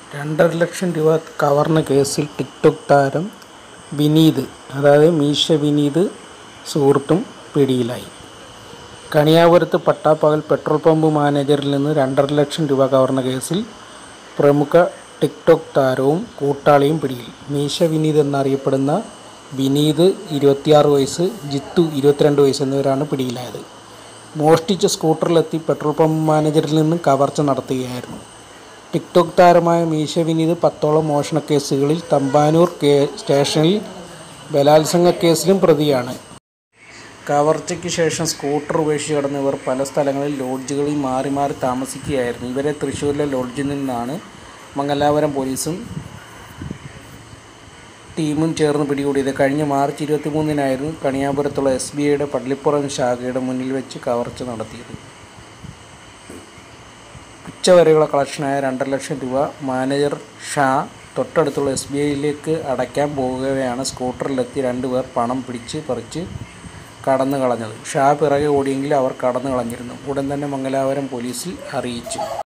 രണ്ടര ലക്ഷം രൂപ കവർന്ന കേസിൽ ടിക്ടോക്ക് താരം വിനീത് അതായത് മീശ വിനീത് സുഹൃത്തും പിടിയിലായി കണിയാപുരത്ത് പട്ടാപ്പകൽ പെട്രോൾ പമ്പ് മാനേജറിൽ നിന്ന് രണ്ടര ലക്ഷം രൂപ കവർന്ന കേസിൽ പ്രമുഖ ടിക്ടോക്ക് താരവും കൂട്ടാളിയും പിടിയിൽ മീശ വിനീത് എന്നറിയപ്പെടുന്ന വിനീത് ഇരുപത്തിയാറ് വയസ്സ് ജിത്തു ഇരുപത്തിരണ്ട് വയസ്സ് എന്നിവരാണ് പിടിയിലായത് മോഷ്ടിച്ച സ്കൂട്ടറിലെത്തി പെട്രോൾ പമ്പ് മാനേജറിൽ നിന്നും കവർച്ച നടത്തുകയായിരുന്നു ടിക്ടോക്ക് താരമായ മീശ വിനീത് പത്തോളം മോഷണ കേസുകളിൽ തമ്പാനൂർ കേ സ്റ്റേഷനിൽ ബലാത്സംഗ കേസിലും പ്രതിയാണ് കവർച്ചയ്ക്ക് ശേഷം സ്കൂട്ടർ ഉപേക്ഷിച്ച് കടന്ന ഇവർ പല സ്ഥലങ്ങളിൽ ലോഡ്ജുകളിൽ മാറി മാറി താമസിക്കുകയായിരുന്നു ഇവരെ തൃശ്ശൂരിലെ ലോഡ്ജിൽ നിന്നാണ് മംഗലാപുരം പോലീസും ടീമും ചേർന്ന് പിടികൂടിയത് കഴിഞ്ഞ മാർച്ച് ഇരുപത്തി മൂന്നിനായിരുന്നു കണിയാപുരത്തുള്ള എസ് ബി ഐയുടെ പള്ളിപ്പുറം ശാഖയുടെ മുന്നിൽ വെച്ച് കവർച്ച നടത്തിയത് ഉച്ചവരെയുള്ള കളക്ഷനായ രണ്ടര ലക്ഷം രൂപ മാനേജർ ഷാ തൊട്ടടുത്തുള്ള എസ് ബി ഐയിലേക്ക് അടയ്ക്കാൻ പോകുകയാണ് സ്കൂട്ടറിലെത്തി രണ്ടുപേർ പണം പിടിച്ച് പറിച്ച് കടന്നു കളഞ്ഞത് ഷാ പിറകെ ഓടിയെങ്കിൽ അവർ കടന്നു കളഞ്ഞിരുന്നു ഉടൻ തന്നെ മംഗലാപുരം പോലീസിൽ അറിയിച്ചു